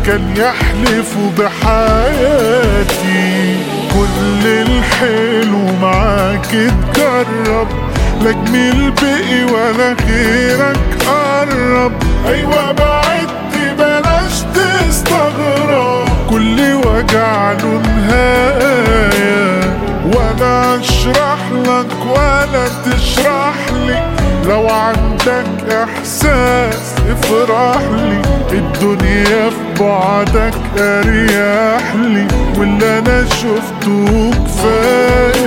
كان يحلف بحياتي كل الحلو معاك اتجرب لا جميل بقي ولا غيرك قرب ايوه بعدت بلاش تستغرب كل وجع له نهايه ولا اشرح لك ولا تشرح لي لو عندك احساس افرح لي الدنيا في بعدك اريح لي واللي انا شفته كفايه